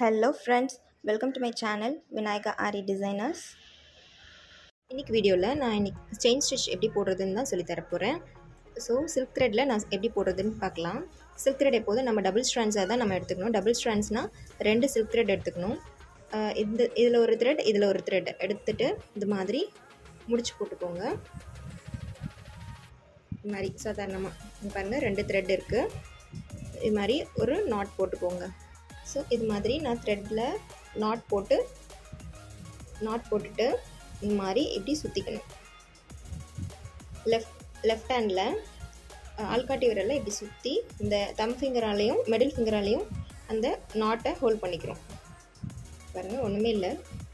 hello friends welcome to my channel Vinayaka Aari designers இன்றைக்கி வீடியோவில் நான் இன்றைக்கி செயின் ஸ்டிச் எப்படி போடுறதுன்னு தான் சொல்லித் தரப் போகிறேன் ஸோ சில்க் த்ரெட்டில் நான் எப்படி போடுறதுன்னு பார்க்கலாம் சில்க் த்ரெட் எப்போதும் நம்ம டபுள் ஸ்ட்ராண்ட்ஸாக தான் நம்ம எடுத்துக்கணும் டபுள் ஸ்ட்ராண்ட்ஸ்னால் ரெண்டு சில்க் த்ரெட் எடுத்துக்கணும் அஹ் இந்த இதில் ஒரு த்ரெட் இதில் ஒரு த்ரெட் எடுத்துட்டு இது மாதிரி முடிச்சு போட்டுக்கோங்க இது மாதிரி சாதாரணமாக பாருங்கள் ரெண்டு த்ரெட் இருக்குது இது மாதிரி ஒரு நாட் போட்டுக்கோங்க ஸோ இது மாதிரி நான் த்ரெட்டில் நாட் போட்டு நாட் போட்டுட்டு இது மாதிரி இப்படி சுற்றிக்கணும் லெஃப்ட் லெஃப்ட் ஹேண்டில் ஆள்காட்டி விரலில் இப்படி சுற்றி இந்த தம் ஃபிங்கராலையும் மிடில் ஃபிங்கராலையும் அந்த நாட்டை ஹோல்ட் பண்ணிக்கிறோம் பாருங்கள் ஒன்றுமே இல்லை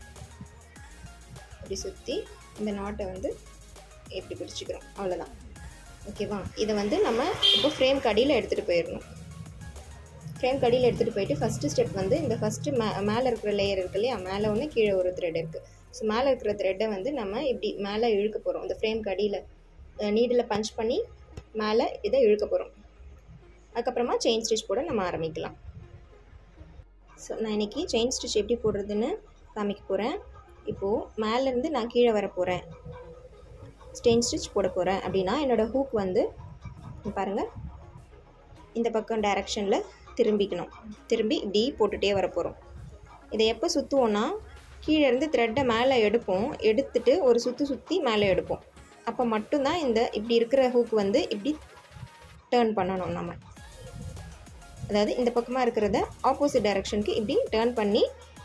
இப்படி சுற்றி இந்த நாட்டை வந்து இப்படி பிடிச்சிக்கிறோம் அவ்வளோதான் ஓகேவா இதை வந்து நம்ம இப்போ ஃப்ரேம் கடியில் எடுத்துகிட்டு போயிடணும் ஃப்ரேம் கடியில் எடுத்துகிட்டு போயிட்டு ஃபஸ்ட்டு ஸ்டெப் வந்து இந்த ஃபஸ்ட்டு மே மேலே இருக்கிற லேயர் இருக்கு இல்லையா மேலே ஒன்று கீழே ஒரு த்ரெட் இருக்குது ஸோ மேலே இருக்கிற த்ரெட்டை வந்து நம்ம இப்படி மேலே இழுக்க போகிறோம் இந்த ஃப்ரேம் கடியில் நீடில் பஞ்ச் பண்ணி மேலே இதை இழுக்க போகிறோம் அதுக்கப்புறமா செயின் ஸ்டிச் போட நம்ம ஆரம்பிக்கலாம் ஸோ நான் இன்றைக்கி செயின் ஸ்டிச் எப்படி போடுறதுன்னு காமிக்க போகிறேன் இப்போது மேலேருந்து நான் கீழே வர போகிறேன் ஸ்டெயின் ஸ்டிச் போட போகிறேன் அப்படின்னா என்னோடய ஹூக் வந்து இங்க பாருங்கள் இந்த பக்கம் டைரெக்ஷனில் திரும்பிக்கணும் திரும்பி இப்படி போட்டுகிட்டே வர போகிறோம் இதை எப்போ சுற்றுவோன்னா கீழே இருந்து த்ரெட்டை மேலே எடுப்போம் எடுத்துட்டு ஒரு சுற்றி சுற்றி மேலே எடுப்போம் அப்போ மட்டும்தான் இந்த இப்படி இருக்கிற ஹூக் வந்து இப்படி டேர்ன் பண்ணணும் நம்ம அதாவது இந்த பக்கமாக இருக்கிறத ஆப்போசிட் டைரெக்ஷனுக்கு இப்படி டேர்ன் பண்ணி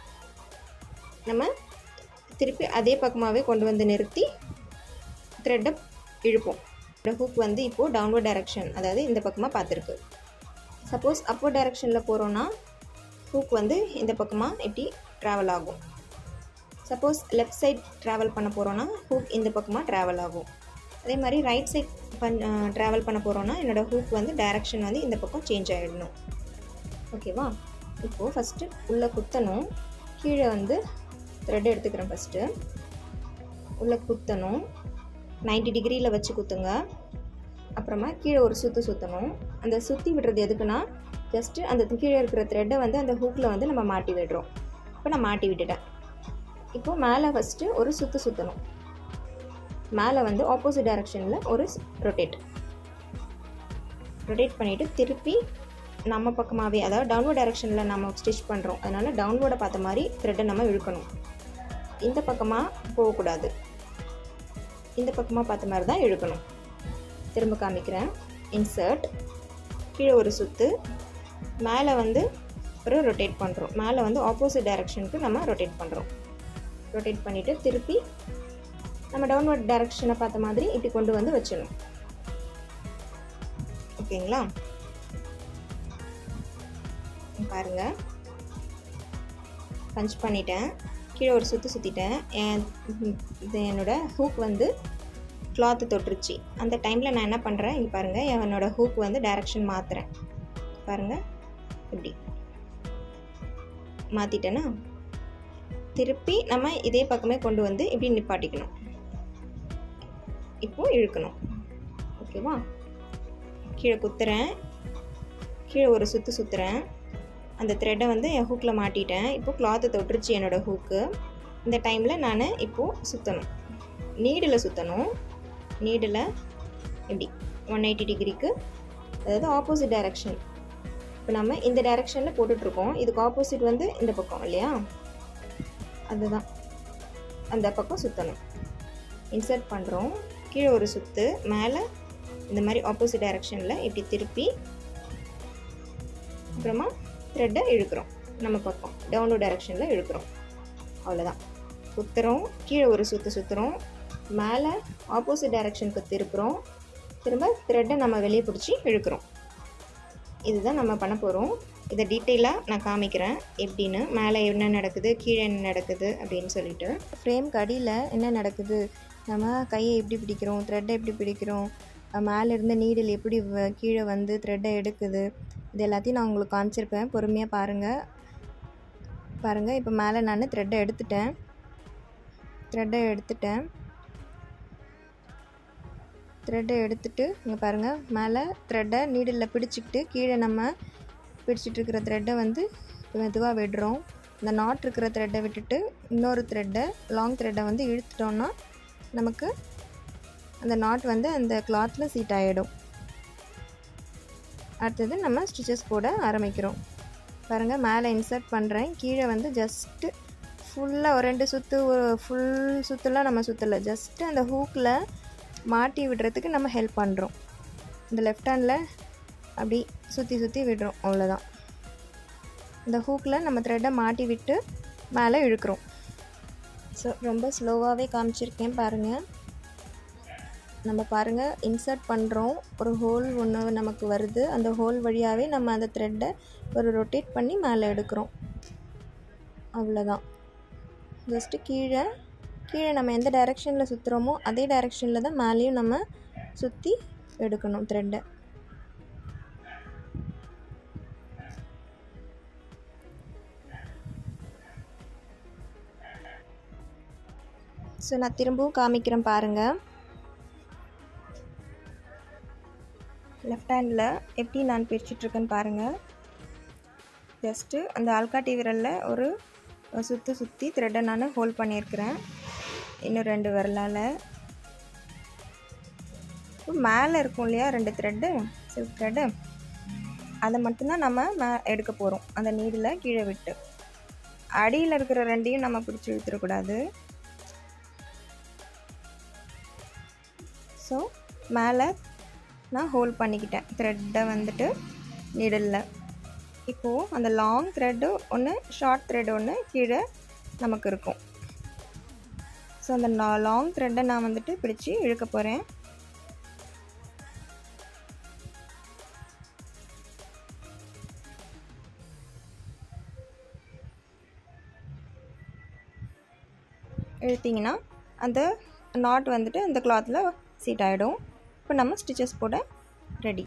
நம்ம திருப்பி அதே பக்கமாகவே கொண்டு வந்து நிறுத்தி த்ரெட்டை இழுப்போம் ஹூக் வந்து இப்போது டவுன்வர்ட் டைரெக்ஷன் அதாவது இந்த பக்கமாக பார்த்துருக்கு சப்போஸ் அப்போ டைரெக்ஷனில் போகிறோன்னா ஹூக் வந்து இந்த பக்கமாக இப்படி ட்ராவல் ஆகும் சப்போஸ் லெஃப்ட் சைட் ட்ராவல் பண்ண போகிறோன்னா ஹூக் இந்த பக்கமாக ட்ராவல் ஆகும் அதே மாதிரி ரைட் சைட் பண் ட்ராவல் பண்ண போகிறோன்னா என்னோடய ஹூக் வந்து டைரெக்ஷன் வந்து இந்த பக்கம் சேஞ்ச் ஆகிடணும் ஓகேவா இப்போது ஃபஸ்ட்டு உள்ளே குத்தணும் கீழே வந்து த்ரெட் எடுத்துக்கிறேன் ஃபஸ்ட்டு உள்ளே குத்தணும் நைன்டி டிகிரியில் வச்சு குத்துங்க அப்புறமா கீழே ஒரு சுற்று சுற்றணும் அந்த சுற்றி விடுறது எதுக்குன்னா ஜஸ்ட்டு அந்த கீழே இருக்கிற த்ரெட்டை வந்து அந்த ஹூக்கில் வந்து நம்ம மாட்டி விடுறோம் இப்போ நான் மாட்டி விட்டுட்டேன் இப்போது மேலே ஃபஸ்ட்டு ஒரு சுற்று சுற்றணும் மேலே வந்து ஆப்போசிட் டைரெக்ஷனில் ஒரு ரொட்டேட் ரொட்டேட் பண்ணிவிட்டு திருப்பி நம்ம பக்கமாகவே அதாவது டவுன்வர்ட் டைரெக்ஷனில் நம்ம ஸ்டிச் பண்ணுறோம் அதனால் டவுன்வர்டை பார்த்த மாதிரி த்ரெட்டை நம்ம இழுக்கணும் இந்த பக்கமாக போகக்கூடாது இந்த பக்கமாக பார்த்த மாதிரி தான் இழுக்கணும் திரும்ப காமிக்கிறேன் இன்சர்ட் கீழே ஒரு சுற்று மேலே வந்து ஒரு ரொட்டேட் பண்ணுறோம் மேலே வந்து ஆப்போசிட் டைரெக்ஷனுக்கு நம்ம ரொட்டேட் பண்ணுறோம் ரொட்டேட் பண்ணிவிட்டு திருப்பி நம்ம டவுன்வர்ட் டைரெக்ஷனை பார்த்த மாதிரி இப்படி கொண்டு வந்து வச்சிடணும் ஓகேங்களா பாருங்கள் பஞ்ச் பண்ணிட்டேன் கீழே ஒரு சுற்றி சுற்றிட்டேன் என் இது என்னோடய ஹூக் வந்து கிளாத்து தொட்டுருச்சு அந்த டைமில் நான் என்ன பண்ணுறேன் இங்கே பாருங்கள் என்னோடய ஹூக் வந்து டைரக்ஷன் மாற்றுறேன் பாருங்கள் இப்படி மாற்றிட்டேன்னா திருப்பி நம்ம இதே பக்கமே கொண்டு வந்து இப்படி நிப்பாட்டிக்கணும் இப்போது இழுக்கணும் ஓகேவா கீழே குத்துறேன் கீழே ஒரு சுற்று சுற்றுறேன் அந்த த்ரெட்டை வந்து என் ஹூக்கில் மாட்டிட்டேன் இப்போது கிளாத்தை தொட்டுருச்சு என்னோடய ஹூக்கு இந்த டைமில் நான் இப்போது சுற்றணும் நீடில் சுற்றணும் நீடில் இப்படி ஒன் எயிட்டி டிகிரிக்கு அதாவது ஆப்போசிட் டைரெக்ஷன் இப்போ நம்ம இந்த டைரெக்ஷனில் போட்டுட்ருக்கோம் இதுக்கு ஆப்போசிட் வந்து இந்த பக்கம் இல்லையா அதுதான் அந்த பக்கம் சுற்றணும் இன்சர்ட் பண்ணுறோம் கீழே ஒரு சுற்று மேலே இந்த மாதிரி ஆப்போசிட் டைரெக்ஷனில் இப்படி திருப்பி அப்புறமா த்ரெட்டை இழுக்கிறோம் நம்ம பக்கம் டவுன்வர்ட் டைரெக்ஷனில் இழுக்கிறோம் அவ்வளோதான் சுற்றுறோம் கீழே ஒரு சுற்று சுற்றுறோம் மேலே ஆப்போசிட் டைரெக்ஷனுக்கு திருப்புறோம் திரும்ப த்ரெட்டை நம்ம வெளியே பிடிச்சி இழுக்கிறோம் இதுதான் நம்ம பண்ண போகிறோம் இதை டீட்டெயிலாக நான் காமிக்கிறேன் எப்படின்னு மேலே என்ன நடக்குது கீழே என்ன நடக்குது அப்படின்னு சொல்லிட்டு ஃப்ரேம் கடியில் என்ன நடக்குது நம்ம கையை எப்படி பிடிக்கிறோம் த்ரெட்டை எப்படி பிடிக்கிறோம் மேலே இருந்த நீடில் எப்படி கீழே வந்து த்ரெட்டை எடுக்குது இது எல்லாத்தையும் நான் உங்களுக்கு காமிச்சிருப்பேன் பொறுமையாக பாருங்கள் பாருங்கள் இப்போ மேலே நான் த்ரெட்டை எடுத்துட்டேன் த்ரெட்டை எடுத்துட்டேன் த்ரெட்டை எடுத்துட்டு இங்கே பாருங்கள் மேலே த்ரெட்டை நீடில் பிடிச்சிக்கிட்டு கீழே நம்ம பிடிச்சிட்டு இருக்கிற த்ரெட்டை வந்து மெதுவாக விடுறோம் இந்த நாட் இருக்கிற த்ரெட்டை விட்டுட்டு இன்னொரு த்ரெட்டை லாங் த்ரெட்டை வந்து இழுத்துட்டோன்னா நமக்கு அந்த நாட் வந்து அந்த கிளாத்தில் சீட் ஆகிடும் அடுத்தது நம்ம ஸ்டிச்சஸ் போட ஆரம்பிக்கிறோம் பாருங்கள் மேலே இன்சர்ட் பண்ணுறேன் கீழே வந்து ஜஸ்ட்டு ஃபுல்லாக ஒரு ரெண்டு சுற்று ஒரு ஃபுல் சுற்றுலாம் நம்ம சுற்றலை ஜஸ்ட்டு அந்த ஹூக்கில் மாட்டி விடுறதுக்கு நம்ம ஹெல்ப் பண்ணுறோம் இந்த லெஃப்ட் ஹேண்டில் அப்படி சுற்றி சுற்றி விடுறோம் அவ்வளோதான் இந்த ஹூக்கில் நம்ம த்ரெட்டை மாட்டி விட்டு மேலே இழுக்கிறோம் ஸோ ரொம்ப ஸ்லோவாகவே காமிச்சிருக்கேன் பாருங்கள் நம்ம பாருங்கள் இன்சர்ட் பண்ணுறோம் ஒரு ஹோல் ஒன்று நமக்கு வருது அந்த ஹோல் வழியாகவே நம்ம அந்த த்ரெட்டை ஒரு ரொட்டேட் பண்ணி மேலே எடுக்கிறோம் அவ்வளோதான் ஜஸ்ட்டு கீழே கீழே நம்ம எந்த டைரெக்ஷனில் சுற்றுறோமோ அதே டைரெக்ஷனில் தான் மேலேயும் நம்ம சுற்றி எடுக்கணும் த்ரெட்டை ஸோ நான் திரும்பவும் காமிக்கிறேன் பாருங்கள் லெஃப்ட் ஹேண்டில் எப்படி நான் பிரிச்சிட்ருக்கேன்னு பாருங்கள் ஜஸ்ட்டு அந்த ஆள்காட்டி விரலில் ஒரு சுற்றி சுற்றி த்ரெட்டை நான் ஹோல்ட் பண்ணியிருக்கிறேன் இன்னும் ரெண்டு விரலால் மேலே இருக்கும் இல்லையா ரெண்டு த்ரெட்டு சில்க் த்ரெட்டு அதை மட்டும்தான் நம்ம மே எடுக்க போகிறோம் அந்த நீடில் கீழே விட்டு அடியில் இருக்கிற ரெண்டையும் நம்ம பிடிச்சி இழுத்துடக்கூடாது ஸோ மேலே நான் ஹோல்ட் பண்ணிக்கிட்டேன் த்ரெட்டை வந்துட்டு நிடலில் இப்போது அந்த லாங் த்ரெட்டு ஒன்று ஷார்ட் த்ரெட் ஒன்று கீழே நமக்கு இருக்கும் ஸோ அந்த லாங் த்ரெட்டை நான் வந்துட்டு பிடிச்சி இழுக்க போகிறேன் இழுத்திங்கன்னா அந்த நாட் வந்துட்டு அந்த கிளாத்தில் சீட் ஆகிடும் இப்போ நம்ம ஸ்டிச்சஸ் போட ரெடி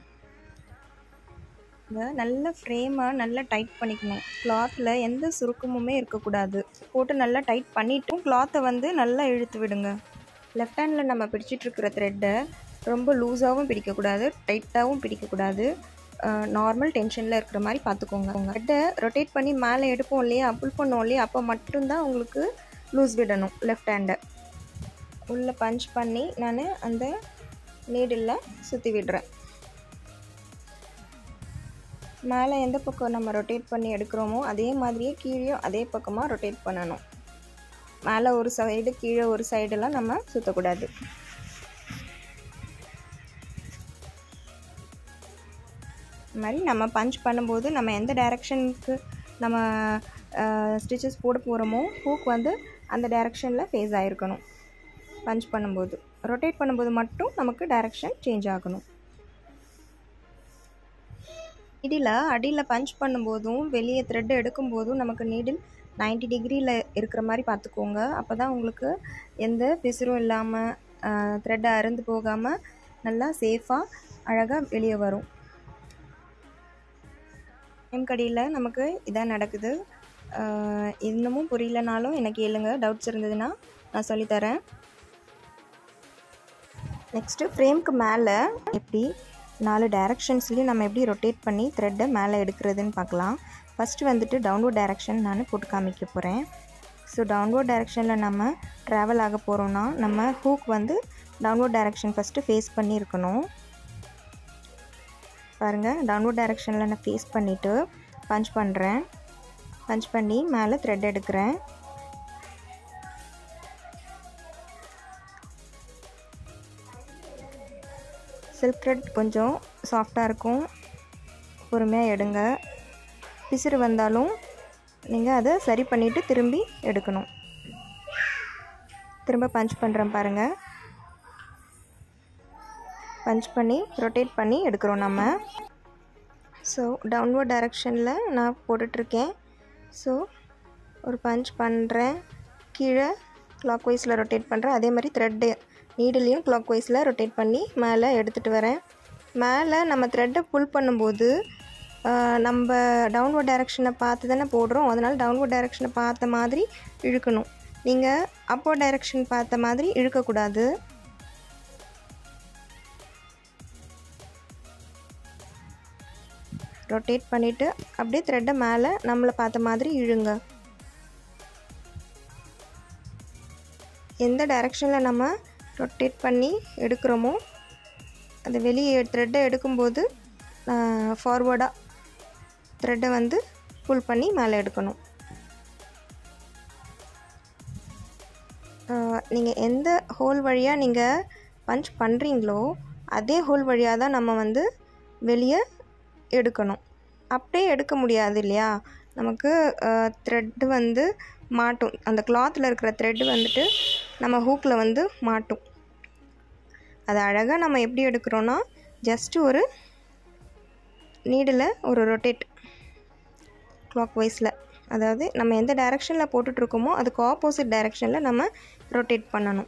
இதை நல்ல ஃப்ரேமாக நல்லா டைட் பண்ணிக்கணும் கிளாத்தில் எந்த சுருக்கமுமே இருக்கக்கூடாது போட்டு நல்லா டைட் பண்ணிட்டும் கிளாத்தை வந்து நல்லா இழுத்து விடுங்க லெஃப்ட் ஹேண்டில் நம்ம பிடிச்சிட்ருக்கிற த்ரெட்டை ரொம்ப லூஸாகவும் பிடிக்கக்கூடாது டைட்டாகவும் பிடிக்கக்கூடாது நார்மல் டென்ஷனில் இருக்கிற மாதிரி பார்த்துக்கோங்க த்ரெட்டை ரொட்டேட் பண்ணி மேலே எடுப்போம் இல்லையா புல் பண்ணோம் இல்லையா அப்போ மட்டும்தான் உங்களுக்கு லூஸ் விடணும் லெஃப்ட் ஹேண்டை உள்ளே பஞ்ச் பண்ணி நான் அந்த நீடில் சுற்றி விடுறேன் மேலே எந்த பக்கம் நம்ம ரொட்டேட் பண்ணி எடுக்கிறோமோ அதே மாதிரியே கீழேயும் அதே பக்கமாக ரொட்டேட் பண்ணணும் மேலே ஒரு சைடு கீழே ஒரு சைடெல்லாம் நம்ம சுற்றக்கூடாது இது மாதிரி நம்ம பஞ்ச் பண்ணும்போது நம்ம எந்த டைரெக்ஷனுக்கு நம்ம ஸ்டிச்சஸ் போட போகிறோமோ ஹூக் வந்து அந்த டைரெக்ஷனில் ஃபேஸ் ஆகிருக்கணும் பஞ்ச் பண்ணும்போது ரொட்டேட் பண்ணும்போது மட்டும் நமக்கு டைரெக்ஷன் சேஞ்ச் ஆகணும் நீடில் அடியில் பஞ்ச் பண்ணும்போதும் வெளியே த்ரெட் எடுக்கும்போதும் நமக்கு நீடில் நைன்டி டிகிரியில் இருக்கிற மாதிரி பார்த்துக்கோங்க அப்போ தான் உங்களுக்கு எந்த பிசுறும் இல்லாமல் த்ரெட்டை அறுந்து போகாமல் நல்லா சேஃபாக அழகாக வெளியே வரும் எம் கடியில் நமக்கு இதான் நடக்குது இன்னமும் புரியலனாலும் எனக்கு கேளுங்க டவுட்ஸ் இருந்ததுன்னா நான் சொல்லித்தரேன் நெக்ஸ்ட்டு ஃப்ரேம்க்கு மேலே எப்படி நாலு டைரக்ஷன்ஸ்லேயும் நம்ம எப்படி ரொட்டேட் பண்ணி த்ரெட்டை மேலே எடுக்கிறதுன்னு பார்க்கலாம் ஃபஸ்ட்டு வந்துட்டு டவுன்வோர்ட் டைரக்ஷன் நான் போட்டு காமிக்க போகிறேன் ஸோ டவுன்வோர்ட் டைரக்ஷனில் நம்ம ட்ராவல் ஆக போகிறோன்னா நம்ம ஹூக் வந்து டவுன்வோர்ட் டைரக்ஷன் ஃபஸ்ட்டு ஃபேஸ் பண்ணி இருக்கணும் பாருங்கள் டவுன்வோர்ட் டைரக்ஷனில் நான் ஃபேஸ் பண்ணிவிட்டு பஞ்ச் பண்ணுறேன் பஞ்ச் பண்ணி மேலே த்ரெட் எடுக்கிறேன் சில்க் த்ரெட் கொஞ்சம் சாஃப்டாக இருக்கும் பொறுமையாக எடுங்க பிசிறு வந்தாலும் நீங்கள் அதை சரி பண்ணிவிட்டு திரும்பி எடுக்கணும் திரும்ப பஞ்ச் பண்ணுறேன் பாருங்கள் பஞ்ச் பண்ணி ரொட்டேட் பண்ணி எடுக்கிறோம் நம்ம ஸோ டவுன்வர்ட் டைரக்ஷனில் நான் போட்டுட்ருக்கேன் ஸோ ஒரு பஞ்ச் பண்ணுறேன் கீழே கிளாக் வைஸில் ரொட்டேட் பண்ணுறேன் அதே மாதிரி த்ரெட்டு நீடிலையும் கிளாக் வைஸில் ரொட்டேட் பண்ணி மேலே எடுத்துகிட்டு வரேன் மேலே நம்ம த்ரெட்டை புல் பண்ணும்போது நம்ம டவுன்வர்ட் டைரக்ஷனை பார்த்து தானே போடுறோம் அதனால் டவுன்வர்ட் டைரக்ஷனை பார்த்த மாதிரி இழுக்கணும் நீங்கள் அப்போ டைரக்ஷன் பார்த்த மாதிரி இழுக்கக்கூடாது ரொட்டேட் பண்ணிவிட்டு அப்படியே த்ரெட்டை மேலே நம்மளை பார்த்த மாதிரி இழுங்க எந்த டைரெக்ஷனில் நம்ம ரொட்டேட் பண்ணி எடுக்கிறோமோ அது வெளியே த்ரெட்டை எடுக்கும்போது ஃபார்வர்டாக த்ரெட்டை வந்து புல் பண்ணி மேலே எடுக்கணும் நீங்கள் எந்த ஹோல் வழியாக நீங்கள் பஞ்ச் பண்ணுறீங்களோ அதே ஹோல் வழியாக தான் நம்ம வந்து வெளியே எடுக்கணும் அப்படியே எடுக்க முடியாது இல்லையா நமக்கு த்ரெட்டு வந்து மாட்டும் அந்த கிளாத்தில் இருக்கிற த்ரெட்டு வந்துட்டு நம்ம ஹூக்கில் வந்து மாட்டும் அது அழகாக நம்ம எப்படி எடுக்கிறோன்னா ஜஸ்ட்டு ஒரு நீடில் ஒரு ரொட்டேட் கிளாக் வைஸில் அதாவது நம்ம எந்த டைரெக்ஷனில் போட்டுட்ருக்கோமோ அதுக்கு ஆப்போசிட் டைரெக்ஷனில் நம்ம ரொட்டேட் பண்ணணும்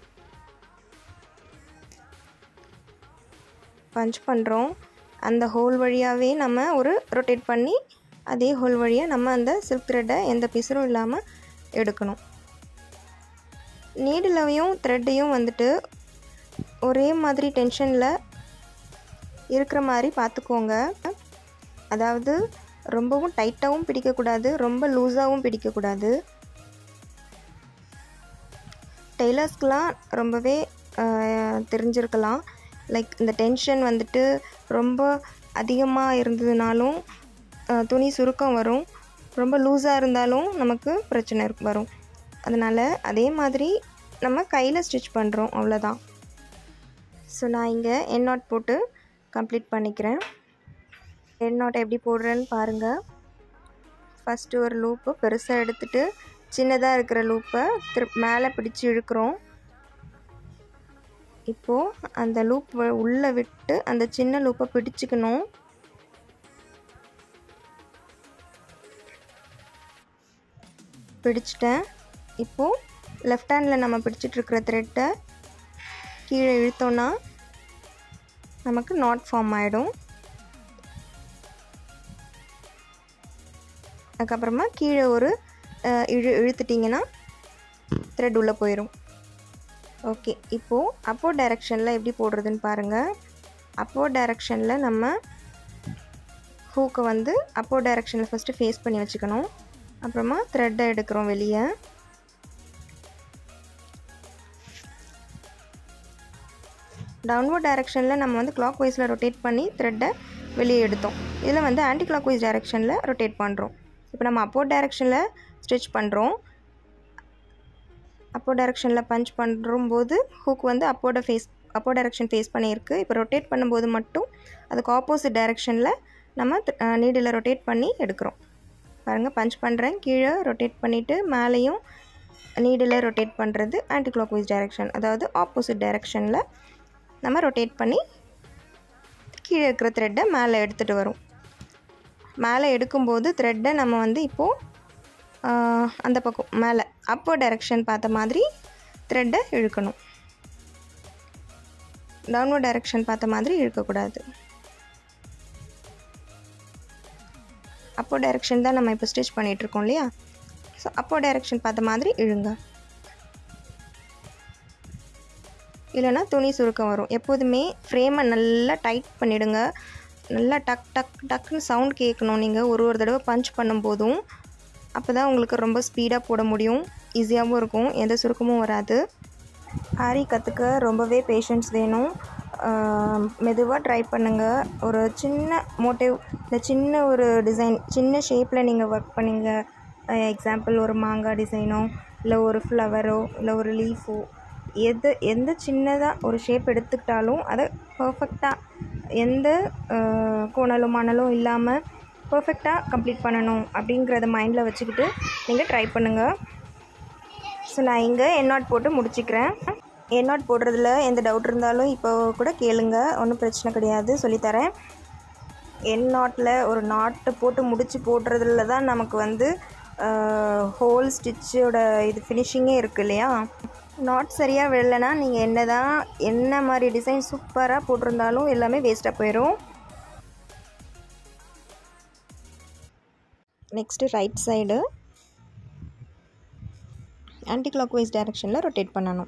பஞ்ச் பண்ணுறோம் அந்த ஹோல் வழியாகவே நம்ம ஒரு ரொட்டேட் பண்ணி அதே ஹோல் வழியாக நம்ம அந்த சில்க் த்ரெட்டை எந்த பிசரும் இல்லாமல் எடுக்கணும் நீடிலையும் த்ரெட்டையும் வந்துட்டு ஒரே மாதிரி டென்ஷனில் இருக்கிற மாதிரி பார்த்துக்கோங்க அதாவது ரொம்பவும் டைட்டாகவும் பிடிக்கக்கூடாது ரொம்ப லூஸாகவும் பிடிக்கக்கூடாது டெய்லர்ஸ்க்கெலாம் ரொம்பவே தெரிஞ்சிருக்கலாம் லைக் இந்த டென்ஷன் வந்துட்டு ரொம்ப அதிகமாக இருந்ததுனாலும் துணி சுருக்கம் வரும் ரொம்ப லூஸாக இருந்தாலும் நமக்கு பிரச்சனை வரும் அதனால் அதே மாதிரி நம்ம கையில் ஸ்டிச் பண்ணுறோம் அவ்வளோதான் ஸோ நான் இங்கே என் நாட் போட்டு கம்ப்ளீட் பண்ணிக்கிறேன் என் நாட் எப்படி போடுறேன்னு பாருங்கள் ஃபஸ்ட்டு ஒரு லூப்பு பெருசாக எடுத்துகிட்டு சின்னதாக இருக்கிற லூப்பை திரு மேலே பிடிச்சி இழுக்கிறோம் இப்போது அந்த லூப் உள்ளே விட்டு அந்த சின்ன லூப்பை பிடிச்சிக்கணும் பிடிச்சிட்டேன் இப்போது லெஃப்ட் ஹேண்டில் நம்ம பிடிச்சிட்ருக்கிற த்ரெட்டை கீழே இழுத்தோன்னா நமக்கு நாட் ஃபார்ம் ஆகிடும் அதுக்கப்புறமா கீழே ஒரு இழு இழுத்துட்டிங்கன்னா த்ரெட் உள்ளே போயிடும் ஓகே இப்போது அப்போ டைரெக்ஷனில் எப்படி போடுறதுன்னு பாருங்கள் அப்போ டைரெக்ஷனில் நம்ம ஹூக்கை வந்து அப்போ டைரெக்ஷனில் ஃபஸ்ட்டு ஃபேஸ் பண்ணி வச்சுக்கணும் அப்புறமா த்ரெட்டை எடுக்கிறோம் வெளியே டவுன்வர்ட் டைரெக்ஷனில் நம்ம வந்து கிளாக் வைஸில் ரொட்டேட் பண்ணி த்ரெட்டை வெளியே எடுத்தோம் இதில் வந்து ஆன்டி கிளாக் வைஸ் டைரெக்ஷனில் ரொட்டேட் பண்ணுறோம் இப்போ நம்ம அப்போ டைரெக்ஷனில் ஸ்டிச் பண்ணுறோம் அப்போ டைரெக்ஷனில் பஞ்ச் பண்ணும்போது ஹூக் வந்து அப்போட ஃபேஸ் அப்போ டைரெக்ஷன் ஃபேஸ் பண்ணியிருக்கு இப்போ ரொட்டேட் பண்ணும்போது மட்டும் அதுக்கு ஆப்போசிட் டைரெக்ஷனில் நம்ம நீடில் ரொட்டேட் பண்ணி எடுக்கிறோம் பாருங்கள் பஞ்ச் பண்ணுறேன் கீழே ரொட்டேட் பண்ணிவிட்டு மேலேயும் நீடில் ரொட்டேட் பண்ணுறது ஆன்டி கிளாக் வைஸ் டைரெக்ஷன் அதாவது ஆப்போசிட் டைரெக்ஷனில் நம்ம ரொட்டேட் பண்ணி கீழே இருக்கிற த்ரெட்டை மேலே எடுத்துகிட்டு வரும் மேலே எடுக்கும்போது த்ரெட்டை நம்ம வந்து இப்போது அந்த பக்கம் மேலே அப்போ டைரெக்ஷன் பார்த்த மாதிரி த்ரெட்டை இழுக்கணும் டவுன்வர்ட் டைரெக்ஷன் பார்த்த மாதிரி இழுக்கக்கூடாது அப்போ டைரெக்ஷன் தான் நம்ம இப்போ ஸ்டிச் பண்ணிகிட்ருக்கோம் இல்லையா ஸோ அப்போ டைரெக்ஷன் பார்த்த மாதிரி இழுங்க இல்லைனா துணி சுருக்கம் வரும் எப்போதுமே ஃப்ரேமை நல்லா டைட் பண்ணிவிடுங்க நல்லா டக் டக் டக்குன்னு சவுண்ட் கேட்கணும் நீங்கள் ஒரு ஒரு தடவை பஞ்ச் பண்ணும்போதும் அப்போ தான் உங்களுக்கு ரொம்ப ஸ்பீடாக போட முடியும் ஈஸியாகவும் இருக்கும் எந்த சுருக்கமும் வராது ஆரி கற்றுக்க ரொம்பவே பேஷன்ஸ் வேணும் மெதுவாக ட்ரை பண்ணுங்கள் ஒரு சின்ன மோட்டிவ் இல்லை சின்ன ஒரு டிசைன் சின்ன ஷேப்பில் நீங்கள் ஒர்க் பண்ணிங்க எக்ஸாம்பிள் ஒரு மாங்காய் டிசைனோ இல்லை ஒரு ஃப்ளவரோ இல்லை ஒரு லீஃபோ எது எந்த சின்னதாக ஒரு ஷேப் எடுத்துக்கிட்டாலும் அதை பர்ஃபெக்டாக எந்த கோணலும் மணலும் இல்லாமல் பர்ஃபெக்டாக கம்ப்ளீட் பண்ணணும் அப்படிங்கிறத மைண்டில் வச்சுக்கிட்டு நீங்கள் ட்ரை பண்ணுங்கள் ஸோ நான் இங்கே என் நாட் போட்டு முடிச்சுக்கிறேன் என் நாட் போடுறதுல எந்த டவுட் இருந்தாலும் இப்போ கூட கேளுங்க ஒன்றும் பிரச்சனை கிடையாது சொல்லித்தரேன் என் நாட்டில் ஒரு நாட்டு போட்டு முடித்து போடுறதுல தான் நமக்கு வந்து ஹோல் ஸ்டிச்சோட இது ஃபினிஷிங்கே இருக்குது இல்லையா நாட் சரியாக விழலைன்னா நீங்கள் என்ன தான் என்ன மாதிரி டிசைன் சூப்பராக போட்டிருந்தாலும் எல்லாமே வேஸ்ட்டாக போயிடும் next right side anticlockwise டைரெக்ஷனில் ரொட்டேட் பண்ணணும்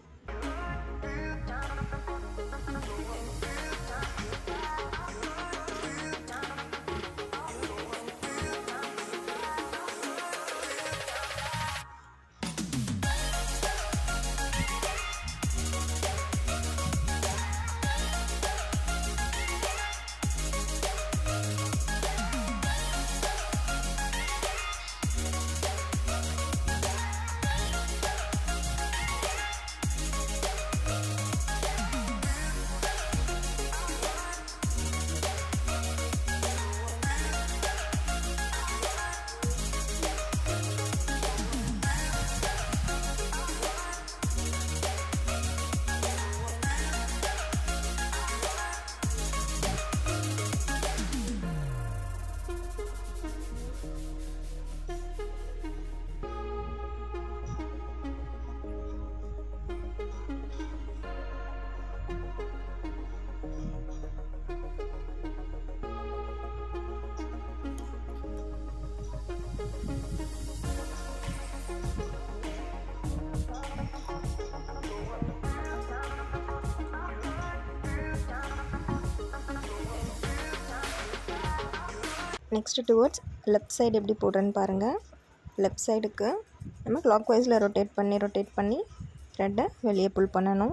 நெக்ஸ்ட்டு டுவர்ட்ஸ் லெஃப்ட் சைடு எப்படி போடுறேன்னு பாருங்கள் லெஃப்ட் சைடுக்கு நம்ம கிளாக் வைஸில் ரொட்டேட் பண்ணி ரொட்டேட் பண்ணி த்ரெட்டை வெளியே புல் பண்ணணும்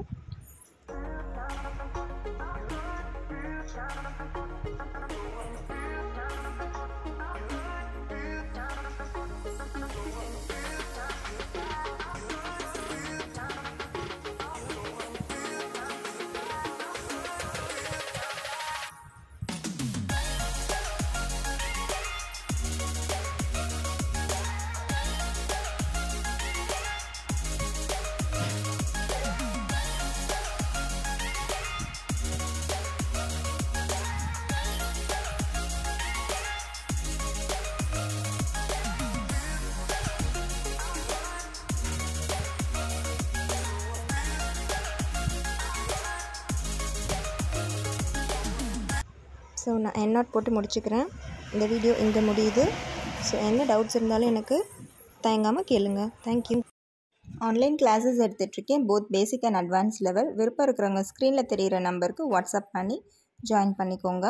ஸோ நான் என் நாட் போட்டு முடிச்சுக்கிறேன் இந்த வீடியோ இங்கே முடியுது ஸோ என்ன டவுட்ஸ் இருந்தாலும் எனக்கு தயங்காமல் கேளுங்க தேங்க்யூ ஆன்லைன் கிளாஸஸ் எடுத்துகிட்ருக்கேன் both basic and advance level விருப்பம் இருக்கிறவங்க ஸ்க்ரீனில் தெரிகிற நம்பருக்கு வாட்ஸ்அப் பண்ணி ஜாயின் பண்ணிக்கோங்க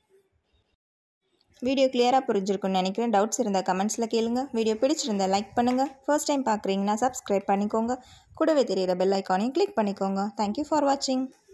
வீடியோ கிளியராக புரிஞ்சிருக்குன்னு நினைக்கிறேன் டவுட்ஸ் இருந்தால் கமெண்ட்ஸில் கேளுங்க வீடியோ பிடிச்சிருந்தா லைக் பண்ணுங்கள் ஃபர்ஸ்ட் டைம் பார்க்குறீங்கன்னா சப்ஸ்கிரைப் பண்ணிக்கோங்க கூடவே தெரியிற பெல் ஐக்கானையும் கிளிக் பண்ணிக்கோங்க தேங்க்யூ ஃபார் வாட்சிங்